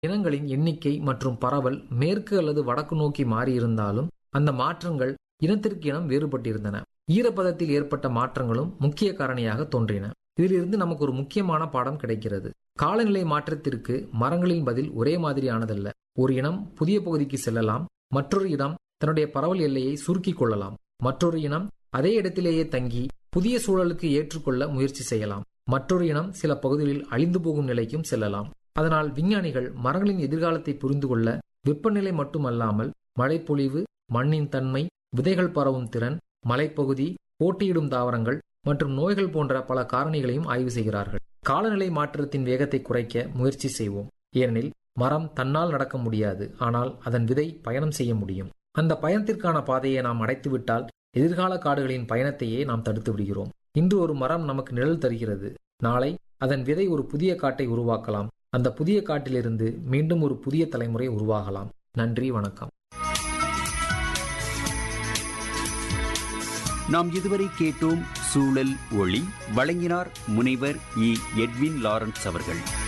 இனங்களின் எண்ணிக்கை மற்றும் பரவல் மேற்கு அல்லது வடக்கு நோக்கி மாறியிருந்தாலும் அந்த மாற்றங்கள் இனத்திற்கு இனம் வேறுபட்டிருந்தன ஈரப்பதத்தில் ஏற்பட்ட மாற்றங்களும் முக்கிய காரணியாக தோன்றின இதிலிருந்து நமக்கு ஒரு முக்கியமான பாடம் கிடைக்கிறது காலநிலை மாற்றத்திற்கு மரங்களின் பதில் ஒரே மாதிரியானதல்ல ஒரு இனம் புதிய பகுதிக்கு செல்லலாம் மற்றொரு இனம் தன்னுடைய பரவல் எல்லையை சுருக்கிக் கொள்ளலாம் மற்றொரு இனம் அதே இடத்திலேயே தங்கி புதிய சூழலுக்கு ஏற்றுக்கொள்ள முயற்சி செய்யலாம் மற்றொரு இனம் சில பகுதிகளில் அழிந்து போகும் நிலைக்கும் செல்லலாம் அதனால் விஞ்ஞானிகள் மரங்களின் எதிர்காலத்தை புரிந்து கொள்ள வெப்பநிலை மட்டுமல்லாமல் மழைப்பொழிவு மண்ணின் தன்மை விதைகள் பரவும் திறன் மலைப்பகுதி போட்டியிடும் தாவரங்கள் மற்றும் நோய்கள் போன்ற பல காரணிகளையும் ஆய்வு செய்கிறார்கள் காலநிலை மாற்றத்தின் வேகத்தை குறைக்க முயற்சி செய்வோம் ஏனெனில் மரம் தன்னால் நடக்க முடியாது ஆனால் அதன் விதை பயணம் செய்ய முடியும் அந்த பயணத்திற்கான பாதையை நாம் அடைத்துவிட்டால் எதிர்கால காடுகளின் பயணத்தையே நாம் தடுத்து விடுகிறோம் இன்று ஒரு மரம் நமக்கு நிழல் தருகிறது நாளை அதன் விதை ஒரு புதிய காட்டை உருவாக்கலாம் அந்த புதிய காட்டிலிருந்து மீண்டும் ஒரு புதிய தலைமுறை உருவாகலாம் நன்றி வணக்கம் நாம் இதுவரை கேட்டோம் சூழல் ஒளி வழங்கினார் முனைவர் இ எட்வின் லாரன்ஸ் அவர்கள்